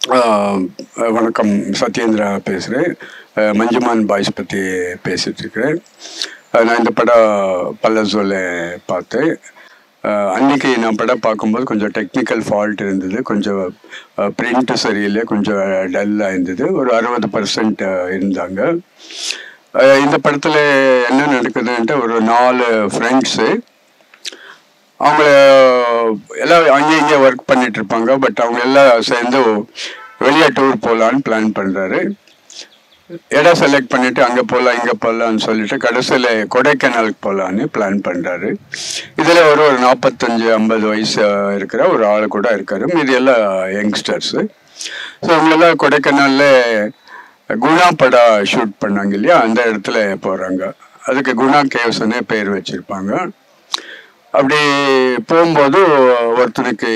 ஆஹ் வணக்கம் சத்யேந்திரா பேசுகிறேன் மஞ்சுமான் பாய்ஸ் பற்றி பேசிட்டு இருக்கிறேன் ஆஹ் நான் இந்த படம் பல்லசோல பார்த்தேன் ஆஹ் அன்னைக்கு நான் படம் பார்க்கும்போது கொஞ்சம் டெக்னிக்கல் ஃபால்ட் இருந்தது கொஞ்சம் பிரிண்ட் சரியில்லை கொஞ்சம் டல்லாக இருந்தது ஒரு அறுபது பர்சன்ட் இருந்தாங்க ஆஹ் இந்த படத்தில் என்ன நடக்குதுன்ட்டு ஒரு நாலு ஃப்ரெண்ட்ஸு அவங்க எல்லாம் அங்கேயும் இங்கே ஒர்க் பண்ணிட்டு இருப்பாங்க பட் அவங்க எல்லாம் சேர்ந்து வெளியே டூர் போகலான்னு பிளான் பண்ணுறாரு இடம் செலக்ட் பண்ணிட்டு அங்கே போகலாம் இங்கே போகலான்னு சொல்லிட்டு கடைசியில் கொடைக்கானலுக்கு போகலான்னு பிளான் பண்ணுறாரு இதில் ஒரு ஒரு நாற்பத்தஞ்சு ஐம்பது வயசு இருக்கிற ஒரு ஆள் கூட இருக்காரு மீதி எல்லாம் யங்ஸ்டர்ஸு ஸோ அவங்களெல்லாம் கொடைக்கானலில் குணா படம் ஷூட் பண்ணாங்க இல்லையா அந்த இடத்துல போகிறாங்க அதுக்கு குணா கேவ்ஸ்னே பேர் வச்சுருப்பாங்க அப்படி போகும்போது ஒருத்தனுக்கு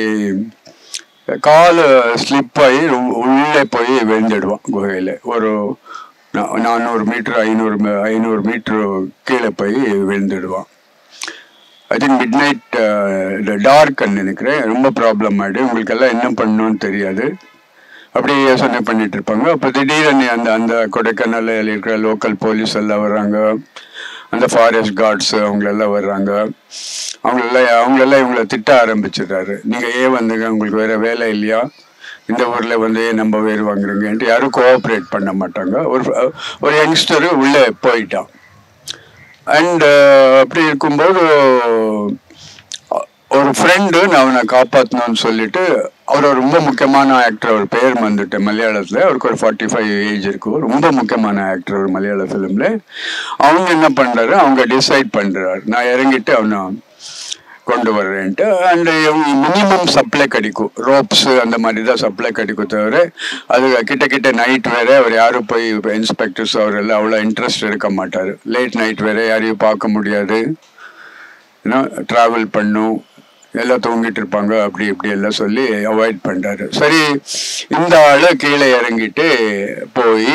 கால் ஸ்லிப் ஆகி உ- உள்ளே போய் விழுந்துடுவான் குகையில் ஒரு நா- நானூறு மீட்ரு ஐநூறு மீ- ஐநூறு மீட்ரு கீழே போய் விழுந்துடுவான் ஐ திங்க் மிட் நைட் டார்க்னு நினைக்கிறேன் ரொம்ப ப்ராப்ளம் ஆகிடு உங்களுக்கெல்லாம் என்ன பண்ணணும்னு தெரியாது அப்படி யோசனை பண்ணிட்டு இருப்பாங்க அப்போ திடீர்னு அந்த அந்த கொடைக்கானலில் இருக்கிற லோக்கல் போலீஸ் எல்லாம் வர்றாங்க அந்த ஃபாரஸ்ட் கார்ட்ஸ் அவங்களெல்லாம் வர்றாங்க அவங்களெல்லாம் அவங்களெல்லாம் இவங்கள திட்ட ஆரம்பிச்சிடுறாரு நீங்கள் ஏன் வந்துங்க உங்களுக்கு வேற வேலை இல்லையா இந்த ஊரில் வந்து ஏன் நம்ம வேறு வாங்குறீங்கன்ட்டு யாரும் கோஆப்ரேட் பண்ண மாட்டாங்க ஒரு ஒரு யங்ஸ்டரு உள்ளே போயிட்டான் அண்ட் அப்படி இருக்கும்போது அ- ஒரு ஃப்ரெண்டு நான் அவனை காப்பாற்றணும்னு சொல்லிட்டு அவர் ரொம்ப முக்கியமான ஆக்டர் அவர் பேர் வந்துட்டு மலையாளத்தில் அவருக்கு ஒரு ஃபார்ட்டி ஃபைவ் ஏஜ் இருக்கும் ரொம்ப முக்கியமான ஆக்டர் ஒரு மலையாள ஃபிலிமில் அவங்க என்ன பண்ணுறாரு அவங்க டிசைட் பண்ணுறாரு நான் இறங்கிட்டு அவனை கொண்டு வர்றேன்ட்டு அண்ட் மினிமம் சப்ளை கிடைக்கும் ரோப்ஸ் அந்த மாதிரி தான் சப்ளை கிடைக்கும் தவிர அது கிட்ட கிட்ட நைட் வேற அவர் யாரும் போய் இன்ஸ்பெக்டர்ஸ் அவர் எல்லாம் அவ்வளோ இன்ட்ரெஸ்ட் எடுக்க மாட்டார் லேட் நைட் வேற யாரையும் பார்க்க முடியாது ட்ராவல் பண்ணும் எல்லாம் தூங்கிட்டு இருப்பாங்க அப்படி இப்படி எல்லாம் சொல்லி அவாய்ட் பண்ணுறாரு சரி இந்த ஆள் கீழே இறங்கிட்டு போய்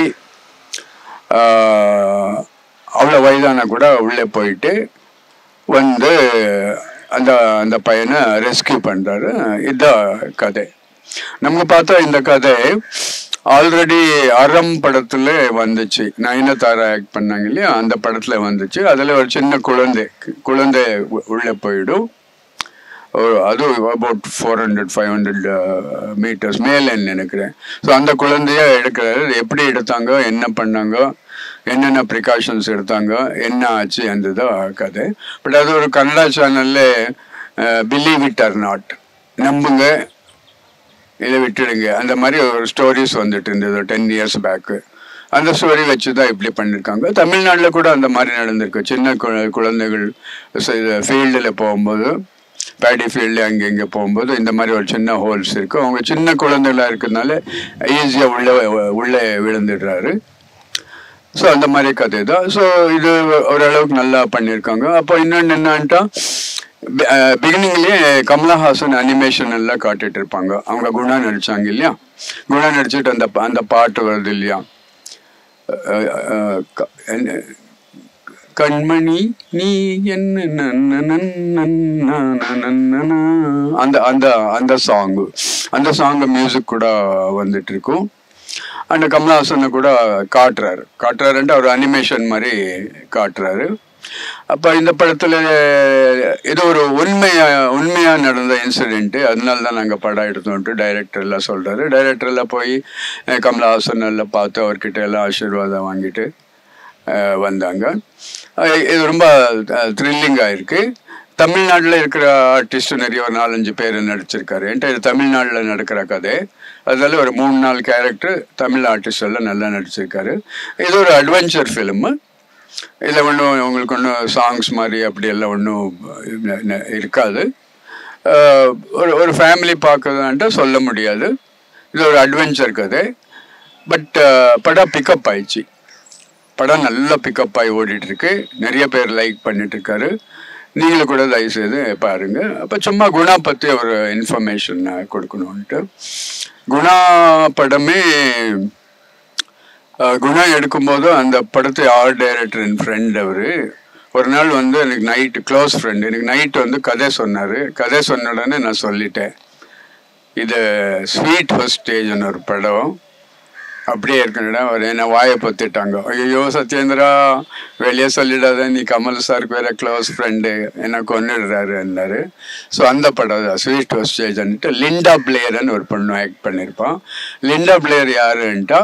அவ்வளோ வயதான கூட உள்ளே போயிட்டு வந்து அந்த அந்த பையனை ரெஸ்கியூ பண்ணுறாரு இதுதான் கதை நமக்கு பார்த்தா இந்த கதை ஆல்ரெடி அறம் படத்துல வந்துச்சு நயனதாரா ஆக்ட் பண்ணாங்க இல்லையா அந்த படத்துல வந்துச்சு அதில் ஒரு சின்ன குழந்தை குழந்தை உ- உள்ளே போயிடும் ஒரு அது about four hundred five hundred metres மேலேன்னு நினைக்கிறேன் ஸோ அந்த குழந்தைய எடுக்கிறாரு அது எப்படி எடுத்தாங்க என்ன பண்ணாங்க என்னென்ன ப்ரிகாஷன்ஸ் எடுத்தாங்க என்ன ஆச்சு அந்த தான் கதை பட் அது ஒரு கன்னடா சேனல்ல பிலீவ் இட் ஆர் நாட் நம்புங்க இதை விட்டுடுங்க அந்த மாதிரி ஒரு ஸ்டோரிஸ் வந்துட்டு இருந்தது டென் இயர்ஸ் பேக்கு அந்த ஸ்டோரி வச்சு தான் இப்படி பண்ணியிருக்காங்க தமிழ்நாட்டில் கூட அந்த மாதிரி நடந்திருக்கு சின்ன கு- குழந்தைகள் ஃபீல்டில் போகும்போது பேடி ஃபீல்டு அங்கே இங்கே போகும்போது இந்த மாதிரி ஒரு சின்ன ஹோல்ஸ் இருக்கும் அவங்க சின்ன குழந்தைகளா இருக்கிறதுனால ஈஸியாக உள்ளே உள்ளே விழுந்துடுறாரு ஸோ அந்த மாதிரி கதை தான் ஸோ இது ஓரளவுக்கு நல்லா பண்ணியிருக்காங்க அப்போ இன்னொன்று என்னன்ட்டா பிகினிங்லேயே கமலஹாசன் அனிமேஷன் எல்லாம் காட்டிட்டு இருப்பாங்க அவங்க குணா நடிச்சாங்க இல்லையா குணா நடிச்சிட்டு அந்த பா- அந்த பாட்டு வருது இல்லையா அஹ் அஹ் க- என்ன- கண்மணி நீ என்ன நன்ன நன்ன நன்ன நன்ன அந்த அந்த அந்த சாங் அந்த சாங் மியூசிக் கூட வந்துட்டு இருக்கும் அந்த கமலஹாசனை கூட காட்டுறாரு காட்டுறாருன்ட்டு அவர் அனிமேஷன் மாதிரி காட்டுறாரு அப்போ இந்த படத்தில் இது ஒரு உண்மையா உண்மையாக நடந்த இன்சிடென்ட்டு அதனால தான் நாங்கள் படம் எடுத்தோன்ட்டு டைரக்டர் எல்லாம் சொல்கிறாரு டைரக்டர் எல்லாம் போய் அஹ், கமலஹாசன் எல்லாம் பார்த்து அவர்கிட்ட எல்லாம் ஆசீர்வாதம் வாங்கிட்டு அஹ், வந்தாங்க அஹ், இது ரொம்ப த்ரில்லிங்காக இருக்குது தமிழ்நாட்டில் இருக்கிற ஆர்டிஸ்ட் நிறைய ஒரு நாலஞ்சு பேர் நடிச்சிருக்காரு என்கிட்ட இது தமிழ்நாட்டில் நடக்கிற கதை அதில் ஒரு மூணு நாலு கேரக்டர் தமிழ் ஆர்டிஸ்ட் எல்லாம் நல்லா நடிச்சிருக்காரு இது ஒரு அட்வென்ச்சர் ஃபிலிமு இதில் ஒன்றும் உங்களுக்கு ஒன்றும் சாங்ஸ் மாதிரி அப்படி எல்லாம் ஒன்றும் இருக்காது அஹ், ஒரு ஒரு ஃபேமிலி பார்க்கறதான்ட்டு சொல்ல முடியாது இது ஒரு அட்வென்ச்சர் கதை பட் படம் பிக்கப் ஆயிடுச்சு படம் நல்லா பிக்கப் ஆகி ஓடிட்டு இருக்கு நிறைய பேர் லைக் பண்ணிட்டு இருக்காரு நீங்களும் கூட தயவு செய்து பாருங்க அப்போ சும்மா குணா பற்றி ஒரு இன்ஃபர்மேஷன் கொடுக்கணுன்ட்டு குணா படமே அஹ், குணா எடுக்கும்போது அந்த படத்தை ஆர்ட் டைரக்டர் என் ஃப்ரெண்ட் அவர் ஒரு நாள் வந்து எனக்கு நைட்டு க்ளோஸ் ஃப்ரெண்ட் எனக்கு நைட் வந்து கதை சொன்னார் கதை சொன்ன உடனே நான் சொல்லிட்டேன் இது ஸ்வீட் ஹோஸ்டேஜ்னு ஒரு படம் அப்படியே இருக்கணுடா அவர் என்ன வாயை பொத்திட்டாங்க ஐயோ சத்யேந்திரா வெளியே சொல்லிடாத நீ கமல் சாருக்கு வேற க்ளோஸ் ஃப்ரெண்டு என்ன கொன்னுடுறாருன்னாரு ஸோ அந்த படம் தான் ஸ்வீட் ஹோஸ்டேஜ்ன்ட்டு லிண்டா பிளேயர்னு ஒரு பொண்ணு ஆக்ட் பண்ணியிருப்பான் லிண்டா பிளேயர் யாருன்ட்டா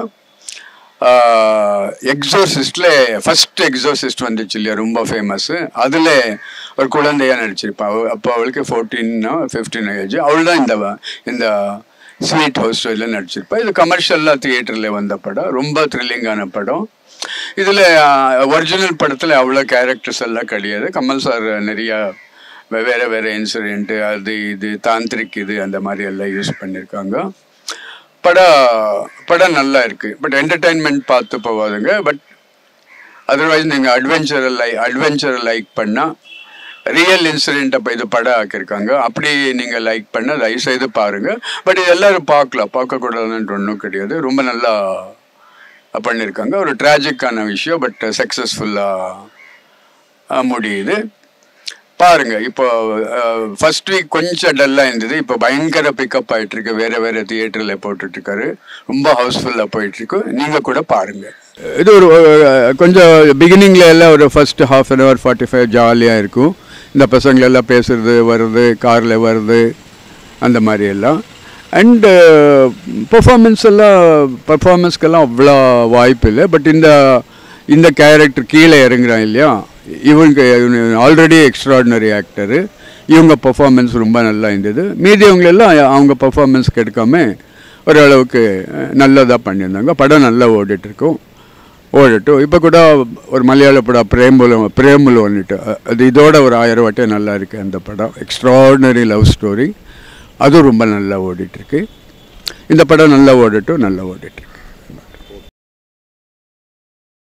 எக்ஸோசிஸ்டில் ஃபர்ஸ்ட் எக்ஸோசிஸ்ட் வந்துச்சு இல்லையா ரொம்ப ஃபேமஸ் அதில் ஒரு குழந்தையா நடிச்சிருப்பா அவ அப்போ அவளுக்கு ஃபோர்டீனோ ஃபிஃப்டீன் ஏஜ் அவள் தான் இந்த வ- இந்த ஸ்வீட் ஹோஸ்டலில் நடிச்சிருப்பா இது கமர்ஷியலாக தியேட்டரில் வந்த படம் ரொம்ப த்ரில்லிங்கான படம் இதில் ஒரிஜினல் படத்தில் அவ்வளோ கேரக்டர்ஸ் எல்லாம் கிடையாது கமல் சார் நிறையா வேறு வேறு இன்சிடென்ட்டு அது இது தாந்திரிக் இது அந்த மாதிரி எல்லாம் யூஸ் பண்ணியிருக்காங்க படம் படம் நல்லா இருக்கு பட் என்டர்டைன்மெண்ட் பார்த்து போகாதுங்க பட் அதர்வைஸ் நீங்கள் அட்வென்ச்சர் லை அட்வென்ச்சர் லைக் பண்ணால் ரியல் இன்சிடென்ட் அப்போ இது படம் ஆக்கியிருக்காங்க அப்படி நீங்கள் லைக் பண்ண தயவு செய்து பாருங்கள் பட் இது எல்லாரும் பார்க்கலாம் பார்க்கக்கூடாதுன்ட்டு ஒன்றும் கிடையாது ரொம்ப நல்லா பண்ணியிருக்காங்க ஒரு ட்ராஜிக்கான விஷயம் பட் சக்ஸஸ்ஃபுல்லாக முடியுது பாருங்க இப்போ ஃபர்ஸ்ட் வீக் கொஞ்சம் டல்லாக இருந்தது இப்போ பயங்கர பிக்கப் ஆயிட்டு இருக்கு வேற வேற தியேட்டரில் போட்டுட்டு இருக்காரு ரொம்ப ஹவுஸ்ஃபுல்லாக போயிட்டு இருக்கு நீங்க கூட பாருங்க இது ஒரு அஹ், கொஞ்சம் பிகினிங்ல எல்லாம் ஒரு first half an hour forty five ஜாலியாக இருக்கும் இந்த பசங்க எல்லாம் பேசுறது வருது காரில் வருது அந்த மாதிரி எல்லாம் அண்டு பெர்ஃபார்மன்ஸ் எல்லாம் பெர்ஃபார்மன்ஸ்க்கெல்லாம் அவ்வளோ வாய்ப்பு இல்லை பட் இந்த இந்த கேரக்டர் கீழே இறங்குறான் இல்லையா இவங்க ஆல்ரெடி எக்ஸ்ட்ராடினரி ஆக்டரு இவங்க பெர்ஃபார்மன்ஸ் ரொம்ப நல்லா இருந்தது மீதியவங்களெல்லாம் அவங்க பெர்ஃபார்மன்ஸ் கெடுக்காம ஓரளவுக்கு நல்லதாக பண்ணியிருந்தாங்க படம் நல்லா ஓடிட்டுருக்கும் ஓடட்டும் இப்போ கூட ஒரு மலையாள படம் பிரேமுல பிரேமுல வந்துட்டு அது இதோட ஒரு ஆயிரம் வாட்டே நல்லா இருக்குது அந்த படம் எக்ஸ்ட்ராடினரி லவ் ஸ்டோரி அதுவும் ரொம்ப நல்லா ஓடிட்டுருக்கு இந்த படம் நல்லா ஓடட்டும் நல்லா ஓடிட்டுருக்கு